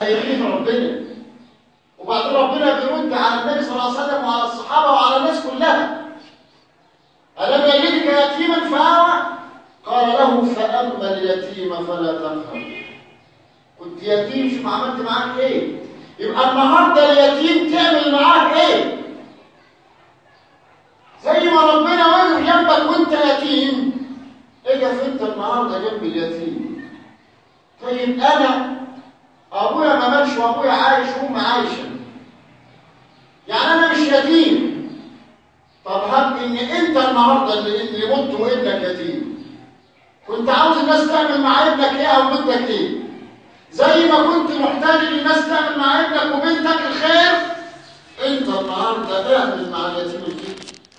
هيخيف ربنا وبعدين ربنا بيرد على النبي صلى الله عليه وسلم وعلى الصحابه وعلى الناس كلها الم يجدك يتيما فاوى قال له فاما اليتيم فلا تقهر كنت يتيم شوف عملت معاك ايه يبقى النهارده اليتيم تعمل معاه ايه زي ما ربنا وقف جنبك وانت يتيم اجف انت النهارده جنب اليتيم طيب انا ابويا ما ماتش وابويا عايش وامي عايشه يعني انا مش يتيم طب هب ان انت النهارده اللي اللي مت وابنك يتيم كنت عاوز الناس تعمل مع ابنك ايه او بنتك ايه زي ما كنت محتاج ان الناس تعمل مع ابنك وبنتك الخير انت النهارده اعمل مع اليتيم الخير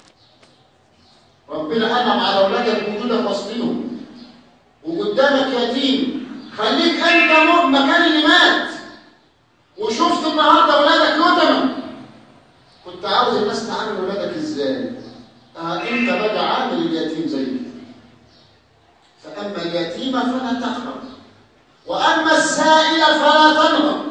ربنا انعم على اولادك وجودك وسطهم وقدامك يتيم خليك انت م- مكان اللي مات وشفت النهارده اولادك يتمى كنت عاوز الناس تعامل ولادك ازاي آه انت بقى عامل اليتيم زي كده فاما اليتيم فلا تقهر واما السائل فلا تنهر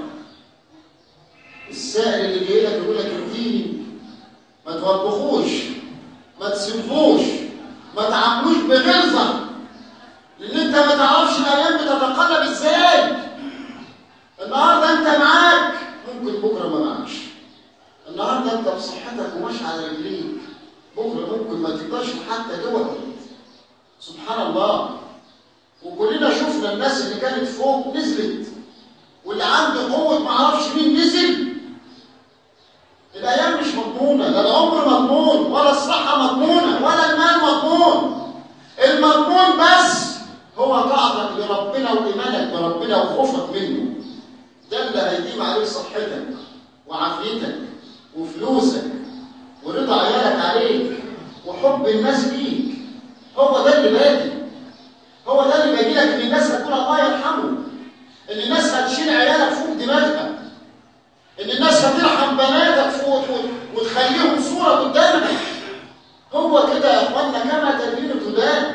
السائل اللي جاي لك يقول لك اديني ما توبخوش ما تسبوش ما تعاملوش بغلظه لان انت ما تعرفش الايام بتتقلب ازاي النهارده انت معاك ممكن بكره ما معكش النهارده انت بصحتك وماشي على رجليك بكره ممكن ما تقدرش حتى تقعد سبحان الله وكلنا شفنا الناس اللي كانت فوق نزلت واللي عنده قوه ما اعرفش مين نزل الايام مش مضمونه لا العمر مضمون ولا الصحه مضمونه ولا المال مضمون المضمون بس هو طاعتك لربنا وايمانك بربنا وخوفك منه ده اللي هيجيب عليه صحتك وعافيتك وفلوسك ورضا عيالك عليك وحب الناس ليك هو ده اللي باقي هو ده اللي باقي لك ان الناس هتقول الله يرحمه ان الناس هتشيل عيالك فوق دماغها ان الناس هترحم بناتك فوق وتخليهم صوره قدامك هو كده يا اخوانا كما تدين تدان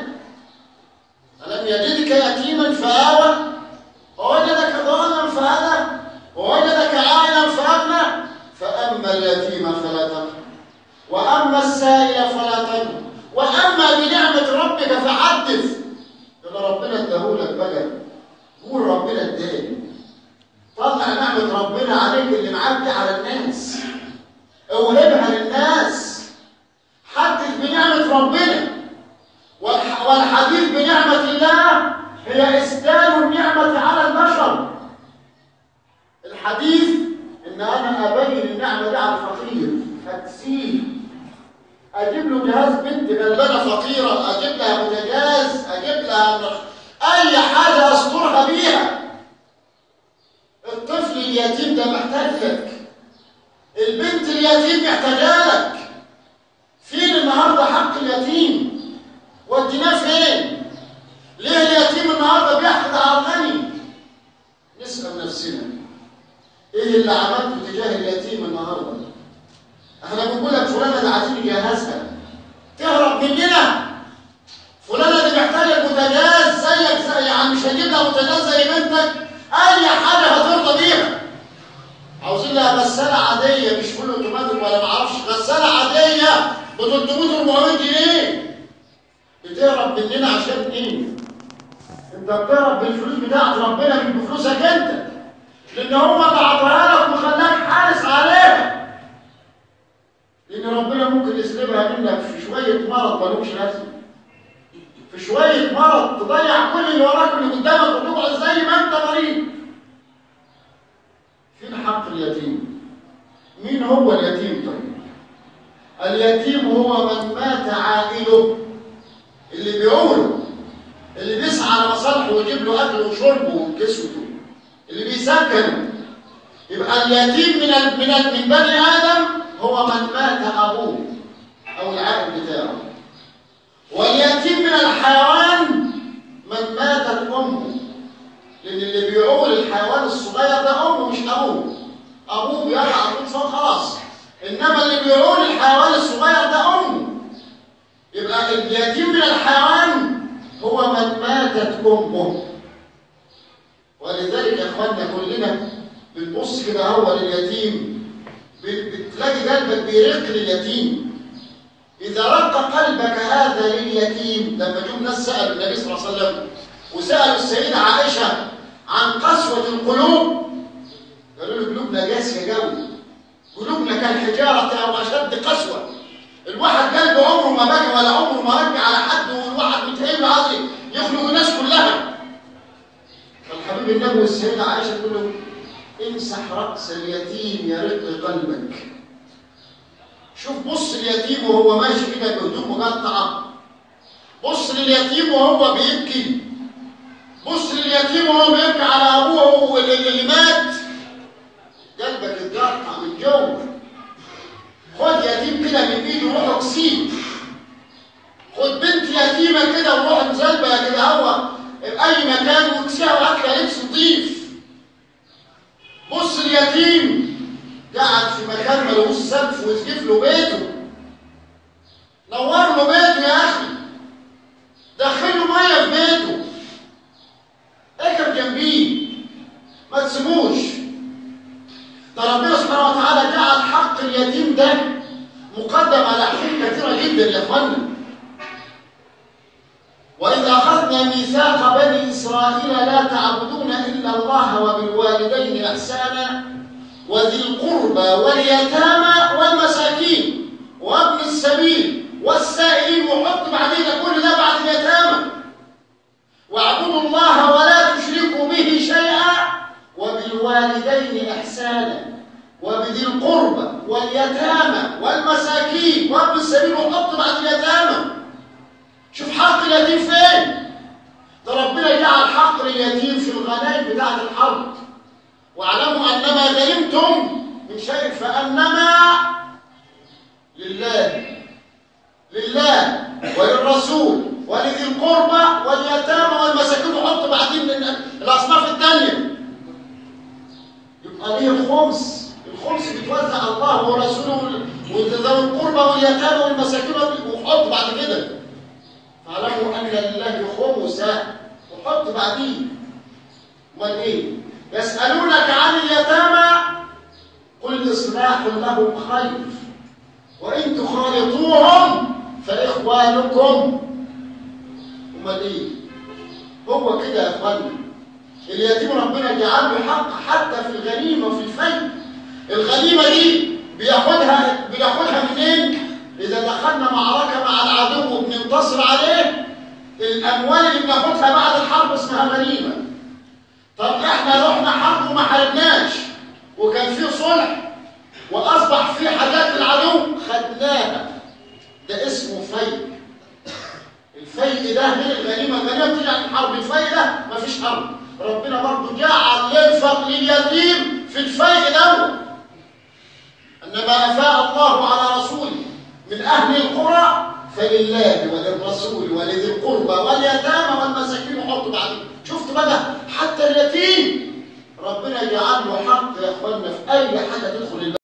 ألم يجدك يتيما فآوى ووجدك ضالا فهدى ووجدك عائلا فأغنى فأما اليتيم فلا تقهر وأما السائل فلا تنهر وأما بنعمة ربك فحدث إن ربنا اداهولك بقى قول ربنا اداني طلع نعمة ربنا عليك اللي معدي على الناس اوهبها للناس حدث بنعمة ربنا والح- والحديث بنعمة الله هي إسدال النعمة على البشر الحديث إن أنا أبين النعمة دي على الفقير أكسيه أجيب له جهاز بنت غلبانة فقيرة أجيب لها بوتاجاز أجيب لها مخ- أي حاجة أسترها بيها الطفل اليتيم ده محتاج لك البنت اليتيم محتاجة لك فين النهارده حق اليتيم وديناه فين ليه اليتيم النهارده بيحقد على الغني نسال نفسنا ايه اللي عملته تجاه اليتيم النهارده احنا بنقول لك فلانه دي عايزين نجهزها تهرب مننا فلانه دي محتاجه بوتاجاز زيك زي يعني مش هجيب لها بوتاجاز زي بنتك اي حاجه هترضى بيها عاوزين لها غساله عاديه مش فول اوتوماتيك ولا معرفش غساله عاديه ب 300 400 جنيه بتهرب مننا عشان ايه؟ انت بتهرب بالفلوس بتاعت ربنا مش بفلوسك انت لان هو اللي عطاها لك وخلاك حارس عليها لان ربنا ممكن يسلبها منك في شويه مرض ملوش لازمه في شويه مرض تضيع كل اللي وراك واللي قدامك وتقعد زي ما انت مريض فين حق اليتيم مين هو اليتيم طيب اليتيم هو من مات عائله اللي بيعول اللي بيسعى على مصالحه ويجيب له اكله وشربه وكسوته اللي بيسكنه يبقى اليتيم من ال من ال من بني ادم هو من مات ابوه او العائل بتاعه واليتيم من الحيوان من ماتت امه لان اللي بيعول الحيوان الصغير ده امه مش ابوه ابوه بيقع على طول فوق خلاص انما اللي بيعول الحيوان الصغير ده امه يبقى اليتيم من الحيوان هو من ماتت امه ولذلك يا اخوانا كلنا بتبص كده هو لليتيم بت- بتلاقي قلبك بيرق لليتيم إذا رق قلبك هذا لليتيم لما جم ناس سألوا النبي صلى الله عليه وسلم وسألوا السيدة عائشة عن قسوة القلوب قالوا له قلوبنا قاسية قوي قلوبنا كالحجارة أو أشد قسوة الواحد قلبه عمره ما بكى ولا عمره ما رجع على حد والواحد متهيأ له عايز يخلق الناس كلها فالحبيب النبي والسيدة عائشة تقول له امسح رأس اليتيم يرق قلبك شوف بص اليتيم وهو ماشي كده بهدوم مقطعة بص لليتيم وهو بيبكي بص لليتيم وهو بيبكي على أبوه اللي اللي مات قلبك اتقطع من جوه خد يتيم كده من ايده روح اكسيه خد بنت يتيمه كده وروح مزلبه كده هو اي مكان واكسيها واكله لبس نظيف بص اليتيم قاعد في مكان ملوش سقف ويسقف له بيته نور له بيته يا اخي دخل له ميه في بيته اركب جنبيه ما تسيبوش ده ربنا سبحانه وتعالى جعل حق اليتيم ده مقدم على حقوق كثيره جدا يا اخوانا وإذ أخذنا ميثاق بني إسرائيل لا تعبدون إلا الله وبالوالدين إحسانا وذي القربى واليتامى والمساكين وابن السبيل والسائلين وحط بعدين كل ده بعد اليتامى واعبدوا الله ولا تشركوا به شيئا وبالوالدين إحسانا وبذي القربى واليتامى والمساكين وابن السبيل وحط بعد اليتامى شوف حق اليتيم فين ده ربنا جعل حق اليتيم في الغنائم بتاعة الحرب واعلموا انما غنمتم من شيء فانما لله لله وللرسول ولذي القربى واليتامى والمساكين وحط بعدين من الاصناف الثانيه يبقى ليه الخمس الخمس بيتوزع الله ورسوله وذوي القربى واليتامى والمساكين وحط بعد كده فاعلموا ان لله خمسا وحط بعديه امال ايه يسالونك عن اليتامى قل اصلاح لهم خير وان تخالطوهم فاخوانكم امال ايه هو كده يا اخوانا اليتيم ربنا جعل له حق حتى في الغنيمه وفي الفيء الغنيمه دي بياخدها بياخدها منين إذا دخلنا معركة مع العدو وبننتصر عليه الأموال اللي بناخدها بعد الحرب اسمها غنيمة. طب إحنا رحنا حرب وما حاربناش وكان في صلح وأصبح في حاجات العدو خدناها. ده اسمه فيء. الفيء ده من الغنيمة، الغنيمة بتيجي عن الحرب، الفيء ده مفيش حرب. ربنا برضه جعل ينفق لليتيم في الفيء دوت. إنما أفاء الله على رسوله من أهل القرى فلله وللرسول ولذي القربى واليتامى والمساكين وحط بعدين شفت بقى حتى اليتيم ربنا جعل له حق يا اخوانا في اي حاجه تدخل البلد